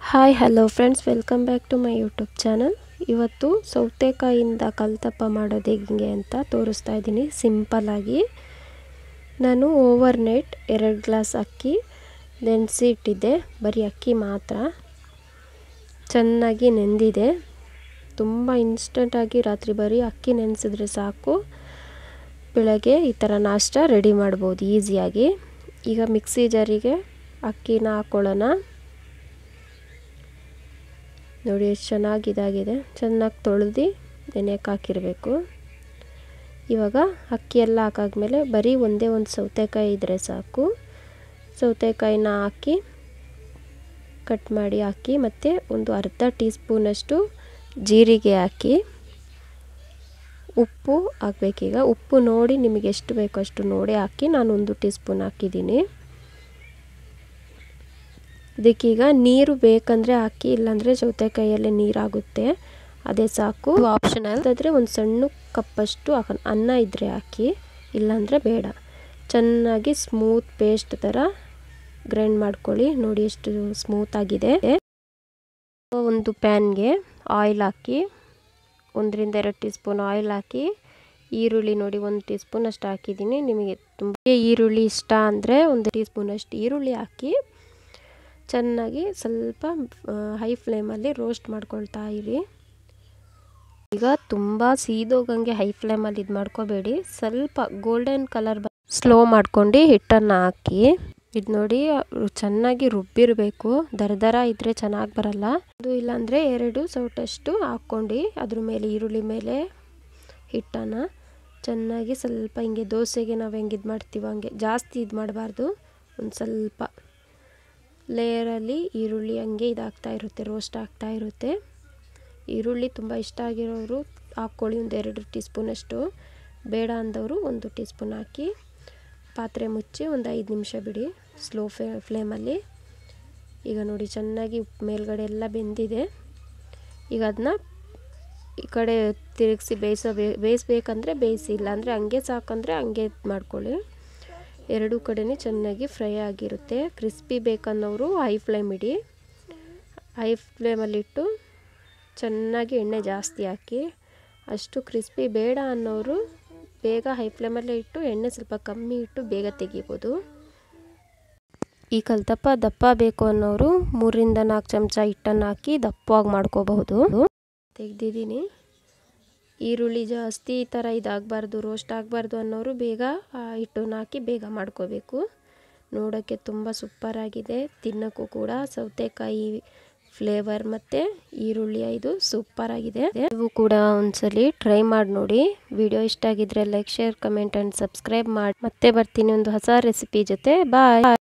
hi hello friends welcome back to my YouTube channel ಇವತ್ತು ಸೌತೆಕಾಯಿಂದ ಕಲ್ತಪ್ಪ ಮಾಡೋದು ಹೆಂಗೆ ಅಂತ ತೋರಿಸ್ತಾ ಇದ್ದೀನಿ ಸಿಂಪಲ್ಲಾಗಿ ನಾನು ಓವರ್ ನೈಟ್ ಎರಡು ಗ್ಲಾಸ್ ಅಕ್ಕಿ ನೆನೆಸಿ ಇಟ್ಟಿದ್ದೆ ಬರೀ ಅಕ್ಕಿ ಮಾತ್ರ ಚೆನ್ನಾಗಿ ನೆಂದಿದೆ ತುಂಬ ಇನ್ಸ್ಟಂಟಾಗಿ ರಾತ್ರಿ ಬರೀ ಅಕ್ಕಿ ನೆನೆಸಿದ್ರೆ ಸಾಕು ಬೆಳಗ್ಗೆ ಈ ಥರ ನಾಷ್ಟ ರೆಡಿ ಮಾಡ್ಬೋದು ಈಸಿಯಾಗಿ ಈಗ ಮಿಕ್ಸಿ ಜಾರಿಗೆ ಅಕ್ಕಿನ ಹಾಕ್ಕೊಳ್ಳೋಣ ನೋಡಿ ಎಷ್ಟು ಚೆನ್ನಾಗಿ ಇದಾಗಿದೆ ಚೆನ್ನಾಗಿ ತೊಳೆದು ನೆನೆಯಕ್ಕೆ ಹಾಕಿರಬೇಕು ಇವಾಗ ಅಕ್ಕಿ ಎಲ್ಲ ಹಾಕಾದ್ಮೇಲೆ ಬರೀ ಒಂದೇ ಒಂದು ಸೌತೆಕಾಯಿ ಇದ್ದರೆ ಸಾಕು ಸೌತೆಕಾಯಿನ ಹಾಕಿ ಕಟ್ ಮಾಡಿ ಹಾಕಿ ಮತ್ತು ಒಂದು ಅರ್ಧ ಟೀ ಸ್ಪೂನಷ್ಟು ಜೀರಿಗೆ ಹಾಕಿ ಉಪ್ಪು ಹಾಕ್ಬೇಕೀಗ ಉಪ್ಪು ನೋಡಿ ನಿಮಗೆ ಎಷ್ಟು ಬೇಕೋ ಅಷ್ಟು ನೋಡಿ ಹಾಕಿ ನಾನು ಒಂದು ಟೀ ಸ್ಪೂನ್ ಹಾಕಿದ್ದೀನಿ ಇದಕ್ಕೀಗ ನೀರು ಬೇಕಂದರೆ ಹಾಕಿ ಇಲ್ಲಾಂದರೆ ಸೌತೆಕಾಯಲ್ಲೇ ನೀರಾಗುತ್ತೆ ಅದೇ ಸಾಕು ಆಪ್ಷನಲ್ ಆದರೆ ಒಂದು ಸಣ್ಣ ಕಪ್ಪಷ್ಟು ಅನ್ನ ಇದ್ದರೆ ಹಾಕಿ ಇಲ್ಲಾಂದರೆ ಬೇಡ ಚೆನ್ನಾಗಿ ಸ್ಮೂತ್ ಪೇಸ್ಟ್ ಥರ ಗ್ರೈಂಡ್ ಮಾಡ್ಕೊಳ್ಳಿ ನೋಡಿ ಎಷ್ಟು ಸ್ಮೂತ್ ಆಗಿದೆ ಒಂದು ಪ್ಯಾನ್ಗೆ ಆಯಿಲ್ ಹಾಕಿ ಒಂದರಿಂದ ಎರಡು ಟೀ ಸ್ಪೂನ್ ಆಯಿಲ್ ಹಾಕಿ ಈರುಳ್ಳಿ ನೋಡಿ ಒಂದು ಟೀ ಸ್ಪೂನ್ ಅಷ್ಟು ಹಾಕಿದ್ದೀನಿ ನಿಮಗೆ ತುಂಬ ಈರುಳ್ಳಿ ಇಷ್ಟ ಅಂದರೆ ಒಂದು ಟೀ ಸ್ಪೂನಷ್ಟು ಈರುಳ್ಳಿ ಹಾಕಿ ಚೆನ್ನಾಗಿ ಸ್ವಲ್ಪ ಹೈ ಫ್ಲೇಮಲ್ಲಿ ರೋಸ್ಟ್ ಮಾಡ್ಕೊಳ್ತಾ ಇರಿ ಈಗ ತುಂಬ ಸೀದೋಗಂಗೆ ಹೈ ಫ್ಲೇಮಲ್ಲಿ ಇದು ಮಾಡ್ಕೋಬೇಡಿ ಸ್ವಲ್ಪ ಗೋಲ್ಡನ್ ಕಲರ್ ಬ ಸ್ಲೋ ಮಾಡ್ಕೊಂಡು ಹಿಟ್ಟನ್ನು ಹಾಕಿ ಇದು ನೋಡಿ ಚೆನ್ನಾಗಿ ರುಬ್ಬಿರಬೇಕು ದರ ದರ ಇದ್ದರೆ ಚೆನ್ನಾಗಿ ಬರಲ್ಲ ಅದು ಇಲ್ಲಾಂದರೆ ಎರಡು ಸೌಟಷ್ಟು ಹಾಕ್ಕೊಂಡು ಅದ್ರ ಮೇಲೆ ಈರುಳ್ಳಿ ಮೇಲೆ ಹಿಟ್ಟನ್ನು ಚೆನ್ನಾಗಿ ಸ್ವಲ್ಪ ಹಿಂಗೆ ದೋಸೆಗೆ ನಾವು ಹೆಂಗೆ ಇದು ಮಾಡ್ತೀವಿ ಹಂಗೆ ಜಾಸ್ತಿ ಇದು ಮಾಡಬಾರ್ದು ಒಂದು ಸ್ವಲ್ಪ ಲೇಯರಲ್ಲಿ ಈರುಳ್ಳಿ ಹಂಗೆ ಇದಾಗ್ತಾ ಇರುತ್ತೆ ರೋಸ್ಟ್ ಆಗ್ತಾ ಇರುತ್ತೆ ಈರುಳ್ಳಿ ತುಂಬ ಇಷ್ಟ ಆಗಿರೋರು ಹಾಕ್ಕೊಳ್ಳಿ ಒಂದು ಎರಡು ಟೀ ಸ್ಪೂನಷ್ಟು ಬೇಡ ಅಂದವರು ಒಂದು ಟೀ ಸ್ಪೂನ್ ಹಾಕಿ ಪಾತ್ರೆ ಮುಚ್ಚಿ ಒಂದು ಐದು ನಿಮಿಷ ಬಿಡಿ ಸ್ಲೋ ಫ್ಲೇ ಫ್ಲೇಮಲ್ಲಿ ಈಗ ನೋಡಿ ಚೆನ್ನಾಗಿ ಉಪ್ಪು ಮೇಲ್ಗಡೆ ಎಲ್ಲ ಬೆಂದಿದೆ ಈಗ ಅದನ್ನ ಈ ಕಡೆ ತಿರುಗಿಸಿ ಬೇಯಿಸೋ ಬೇಯಿಸ್ಬೇಕಂದ್ರೆ ಬೇಯಿಸಿ ಇಲ್ಲಾಂದರೆ ಹಂಗೆ ಸಾಕಂದರೆ ಹಂಗೆ ಮಾಡ್ಕೊಳ್ಳಿ ಎರಡೂ ಕಡೆನೇ ಚೆನ್ನಾಗಿ ಫ್ರೈ ಆಗಿರುತ್ತೆ ಕ್ರಿಸ್ಪಿ ಬೇಕನ್ನೋರು ಹೈ ಫ್ಲೇಮ್ ಇಡಿ ಹೈ ಫ್ಲೇಮಲ್ಲಿಟ್ಟು ಚೆನ್ನಾಗಿ ಎಣ್ಣೆ ಜಾಸ್ತಿ ಹಾಕಿ ಅಷ್ಟು ಕ್ರಿಸ್ಪಿ ಬೇಡ ಅನ್ನೋರು ಬೇಗ ಹೈ ಫ್ಲೇಮಲ್ಲೇ ಇಟ್ಟು ಎಣ್ಣೆ ಸ್ವಲ್ಪ ಕಮ್ಮಿ ಇಟ್ಟು ಬೇಗ ತೆಗಿಬೋದು ಈ ಕಲ್ತಪ್ಪ ದಪ್ಪ ಬೇಕು ಅನ್ನೋರು ಮೂರಿಂದ ನಾಲ್ಕು ಚಮಚ ಹಿಟ್ಟನ್ನು ಹಾಕಿ ದಪ್ಪವಾಗಿ ಮಾಡ್ಕೋಬಹುದು ತೆಗ್ದಿದ್ದೀನಿ ಈರುಳ್ಳಿ ಜಾಸ್ತಿ ಈ ಥರ ಇದಾಗಬಾರ್ದು ರೋಸ್ಟ್ ಆಗಬಾರ್ದು ಅನ್ನೋರು ಬೇಗ ಹಿಟ್ಟನ್ನು ಹಾಕಿ ಬೇಗ ಮಾಡ್ಕೋಬೇಕು ನೋಡೋಕ್ಕೆ ತುಂಬ ಸೂಪರಾಗಿದೆ ತಿನ್ನೋಕ್ಕೂ ಕೂಡ ಸೌತೆಕಾಯಿ ಫ್ಲೇವರ್ ಮತ್ತು ಈರುಳ್ಳಿ ಇದು ಸೂಪರಾಗಿದೆ ನೀವು ಕೂಡ ಒಂದ್ಸಲಿ ಟ್ರೈ ಮಾಡಿ ನೋಡಿ ವಿಡಿಯೋ ಇಷ್ಟ ಆಗಿದ್ರೆ like share comment and subscribe ಮಾಡಿ ಮತ್ತೆ ಬರ್ತೀನಿ ಒಂದು ಹೊಸ ರೆಸಿಪಿ ಜೊತೆ ಬಾಯ್